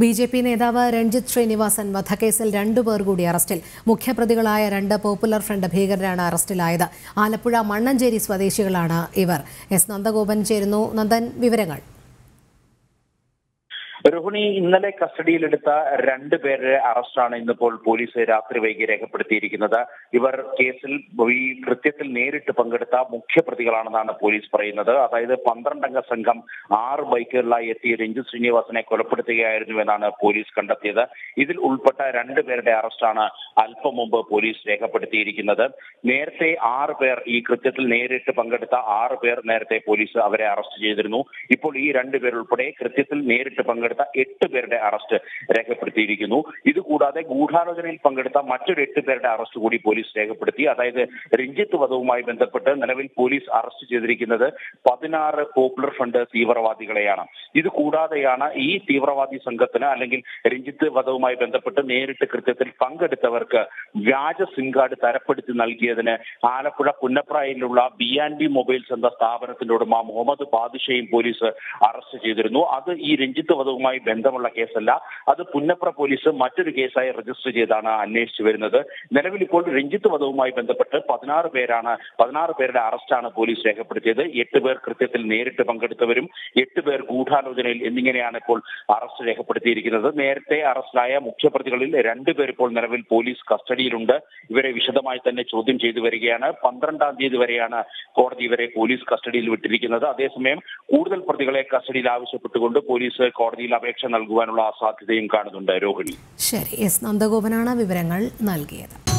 B J P നേതാവ് രഞ്ജിത്ത് ശ്രീനിവാസൻ വധക്കേസിൽ രണ്ടുപേർ കൂടി അറസ്റ്റിൽ മുഖ്യപ്രതികളായ രണ്ട് പോപ്പുലർ ഫ്രണ്ട് ഭീകരരാണ് അറസ്റ്റിലായത് ആലപ്പുഴ മണ്ണഞ്ചേരി സ്വദേശികളാണ് ഇവർ എസ് നന്ദഗോപൻ ചേരുന്നു നന്ദൻ വിവരങ്ങൾ രോഹിണി ഇന്നലെ കസ്റ്റഡിയിലെടുത്ത രണ്ട് പേരുടെ അറസ്റ്റാണ് ഇന്നിപ്പോൾ പോലീസ് രാത്രി വൈകി രേഖപ്പെടുത്തിയിരിക്കുന്നത് ഇവർ കേസിൽ ഈ കൃത്യത്തിൽ നേരിട്ട് പങ്കെടുത്ത മുഖ്യപ്രതികളാണെന്നാണ് പോലീസ് പറയുന്നത് അതായത് പന്ത്രണ്ടംഗ സംഘം ആറ് ബൈക്കുകളിലായി എത്തി രഞ്ജിത് ശ്രീനിവാസനെ കൊലപ്പെടുത്തുകയായിരുന്നു എന്നാണ് പോലീസ് കണ്ടെത്തിയത് ഇതിൽ ഉൾപ്പെട്ട രണ്ട് പേരുടെ അറസ്റ്റാണ് അല്പം മുമ്പ് പോലീസ് രേഖപ്പെടുത്തിയിരിക്കുന്നത് നേരത്തെ ആറ് പേർ ഈ കൃത്യത്തിൽ നേരിട്ട് പങ്കെടുത്ത ആറ് പേർ നേരത്തെ പോലീസ് അവരെ അറസ്റ്റ് ചെയ്തിരുന്നു ഇപ്പോൾ ഈ രണ്ട് പേരുൾപ്പെടെ കൃത്യത്തിൽ നേരിട്ട് പങ്കെടുത്ത എട്ട് പേരുടെ അറസ്റ്റ് രേഖപ്പെടുത്തിയിരിക്കുന്നു ഇതുകൂടാതെ ഗൂഢാലോചനയിൽ പങ്കെടുത്ത മറ്റൊരു എട്ട് പേരുടെ അറസ്റ്റ് കൂടി പോലീസ് രേഖപ്പെടുത്തി അതായത് രഞ്ജിത്ത് വധവുമായി ബന്ധപ്പെട്ട് നിലവിൽ പോലീസ് അറസ്റ്റ് ചെയ്തിരിക്കുന്നത് പതിനാറ് പോപ്പുലർ ഫ്രണ്ട് തീവ്രവാദികളെയാണ് ഇത് കൂടാതെയാണ് ഈ തീവ്രവാദി സംഘത്തിന് അല്ലെങ്കിൽ രഞ്ജിത്ത് വധവുമായി ബന്ധപ്പെട്ട് നേരിട്ട് കൃത്യത്തിൽ പങ്കെടുത്തവർക്ക് വ്യാജ സിം കാർഡ് തരപ്പെടുത്തി നൽകിയതിന് ആലപ്പുഴ പുന്നപ്രായിലുള്ള ബി ആൻഡ് ബി മൊബൈൽസ് എന്ന സ്ഥാപനത്തിന്റെ ഉടമ മുഹമ്മദ് ബാദുഷയും പോലീസ് അറസ്റ്റ് ചെയ്തിരുന്നു അത് ഈ രഞ്ജിത്ത് വധവുമായി ബന്ധമുള്ള കേസല്ല അത് പുന്നപ്ര പോലീസ് മറ്റൊരു കേസായി രജിസ്റ്റർ ചെയ്താണ് അന്വേഷിച്ചു വരുന്നത് നിലവിൽ ഇപ്പോൾ രഞ്ജിത്ത് വധവുമായി ബന്ധപ്പെട്ട് പതിനാറ് പേരാണ് പതിനാറ് പേരുടെ അറസ്റ്റാണ് പോലീസ് രേഖപ്പെടുത്തിയത് എട്ട് പേർ കൃത്യത്തിൽ നേരിട്ട് പങ്കെടുത്തവരും എട്ട് പേർ ഗൂഢാലോചനയിൽ എന്നിങ്ങനെയാണ് ഇപ്പോൾ അറസ്റ്റ് രേഖപ്പെടുത്തിയിരിക്കുന്നത് നേരത്തെ അറസ്റ്റിലായ മുഖ്യപ്രതികളിൽ രണ്ടുപേർ ഇപ്പോൾ നിലവിൽ പോലീസ് കസ്റ്റഡിയിലുണ്ട് ഇവരെ വിശദമായി തന്നെ ചോദ്യം ചെയ്തു വരികയാണ് പന്ത്രണ്ടാം തീയതി വരെയാണ് കോടതി ഇവരെ പോലീസ് കസ്റ്റഡിയിൽ വിട്ടിരിക്കുന്നത് അതേസമയം കൂടുതൽ പ്രതികളെ കസ്റ്റഡിയിൽ ആവശ്യപ്പെട്ടുകൊണ്ട് പോലീസ് കോടതിയിൽ അപേക്ഷ നൽകുവാനുള്ള സാധ്യതയും കാണുന്നുണ്ട് രോഹിണി ശരി എസ് നന്ദഗോപനാണ് വിവരങ്ങൾ നൽകിയത്